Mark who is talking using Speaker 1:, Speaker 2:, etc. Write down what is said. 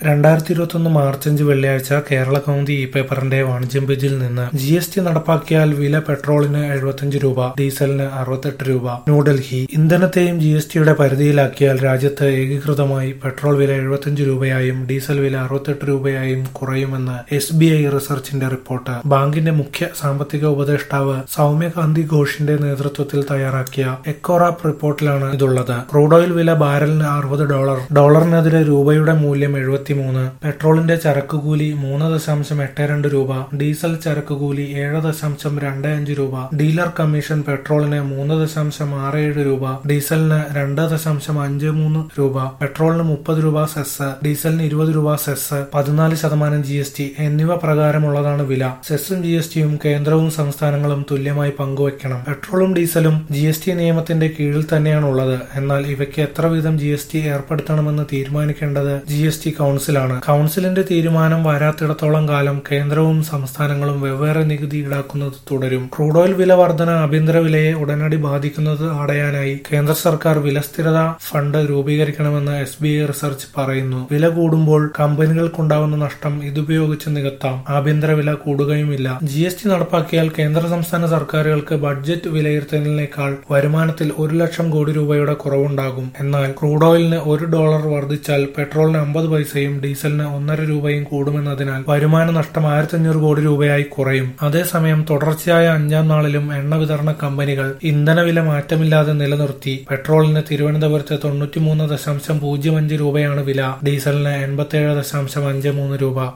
Speaker 1: രണ്ടായിരത്തി ഇരുപത്തൊന്ന് മാർച്ച് അഞ്ച് വെള്ളിയാഴ്ച കേരള കൗമുദി ഇ പേപ്പറിന്റെ വാണിജ്യം പേജിൽ നിന്ന് ജി എസ് ടി നടപ്പാക്കിയാൽ വില പെട്രോളിന് എഴുപത്തിയഞ്ച് രൂപ ഡീസലിന് അറുപത്തെട്ട് രൂപ ന്യൂഡൽഹി ഇന്ധനത്തെയും ജി എസ് ടിയുടെ പരിധിയിലാക്കിയാൽ രാജ്യത്ത് ഏകീകൃതമായി പെട്രോൾ വില എഴുപത്തിയഞ്ച് രൂപയായും ഡീസൽ വില അറുപത്തെട്ട് രൂപയായും കുറയുമെന്ന് എസ് ബി ഐ റിസർച്ചിന്റെ റിപ്പോർട്ട് ബാങ്കിന്റെ മുഖ്യ സാമ്പത്തിക ഉപദേഷ്ടാവ് സൗമ്യകാന്തി ഘോഷിന്റെ നേതൃത്വത്തിൽ തയ്യാറാക്കിയ എക്കോറാപ്പ് റിപ്പോർട്ടിലാണ് ഇതുള്ളത് ക്രൂഡ് ഓയിൽ വില ബാരലിന് അറുപത് ഡോളർ ഡോളറിനെതിരെ രൂപയുടെ മൂല്യം എഴുപത്തിമൂന്ന് പെട്രോളിന്റെ ചരക്ക് കൂലി മൂന്ന് ദശാംശം എട്ട് രണ്ട് രൂപ ഡീസൽ ചരക്ക് കൂലി ഏഴ് ദശാംശം രണ്ട് അഞ്ച് രൂപ ഡീലർ കമ്മീഷൻ പെട്രോളിന് മൂന്ന് ദശാംശം ആറ് ഏഴ് രൂപ ഡീസലിന് രണ്ട് ദശാംശം അഞ്ച് മൂന്ന് രൂപ പെട്രോളിന് മുപ്പത് രൂപ സെസ് ഡീസലിന് ഇരുപത് രൂപ സെസ് പതിനാല് ശതമാനം ജി എസ് ടി എന്നിവ പ്രകാരമുള്ളതാണ് വില സെസ്സും ജി എസ് ടിയും കേന്ദ്രവും സംസ്ഥാനങ്ങളും തുല്യമായി പങ്കുവയ്ക്കണം പെട്രോളും ഡീസലും ജി എസ് ടി നിയമത്തിന്റെ കീഴിൽ തന്നെയാണുള്ളത് എന്നാൽ ഇവയ്ക്ക് എത്ര വീതം ജി എസ് ടി ഏർപ്പെടുത്തണമെന്ന് തീരുമാനിക്കേണ്ടത് ജി എസ് ടി കൌൺസിലാണ് കൌൺസിലിന്റെ തീരുമാനം വരാത്തിടത്തോളം കാലം കേന്ദ്രവും സംസ്ഥാനങ്ങളും വെവ്വേറെ നികുതി ഈടാക്കുന്നത് തുടരും ക്രൂഡ് ഓയിൽ വില വർധന ആഭ്യന്തര വിലയെ ഉടനടി ബാധിക്കുന്നത് തടയാനായി കേന്ദ്ര സർക്കാർ വിലസ്ഥിരത ഫണ്ട് രൂപീകരിക്കണമെന്ന് എസ് ബി ഐ റിസർച്ച് പറയുന്നു വില കൂടുമ്പോൾ കമ്പനികൾക്കുണ്ടാവുന്ന നഷ്ടം ഇതുപയോഗിച്ച് നികത്താം ആഭ്യന്തര വില കൂടുകയുമില്ല ജി എസ് ടി നടപ്പാക്കിയാൽ കേന്ദ്ര സംസ്ഥാന സർക്കാരുകൾക്ക് ബഡ്ജറ്റ് വിലയിരുത്തലിനേക്കാൾ വരുമാനത്തിൽ ഒരു ലക്ഷം കോടി രൂപയുടെ കുറവുണ്ടാകും എന്നാൽ ക്രൂഡ് ഓയിലിന് ഒരു ഡോളർ വർദ്ധിച്ചാൽ പെട്രോളിന് അമ്പത് പൈസയും ഡീസലിന് ഒന്നര രൂപയും കൂടുമെന്നതിനാൽ വരുമാന നഷ്ടം ആയിരത്തി അഞ്ഞൂറ് കോടി രൂപയായി കുറയും അതേസമയം തുടർച്ചയായ അഞ്ചാം നാളിലും എണ്ണ വിതരണ കമ്പനികൾ ഇന്ധനവില മാറ്റമില്ലാതെ നിലനിർത്തി പെട്രോളിന് തിരുവനന്തപുരത്ത് തൊണ്ണൂറ്റിമൂന്ന് ദശാംശം പൂജ്യം അഞ്ച് രൂപയാണ് വില ഡീസലിന് എൺപത്തിയേഴ് ദശാംശം അഞ്ച് മൂന്ന് രൂപ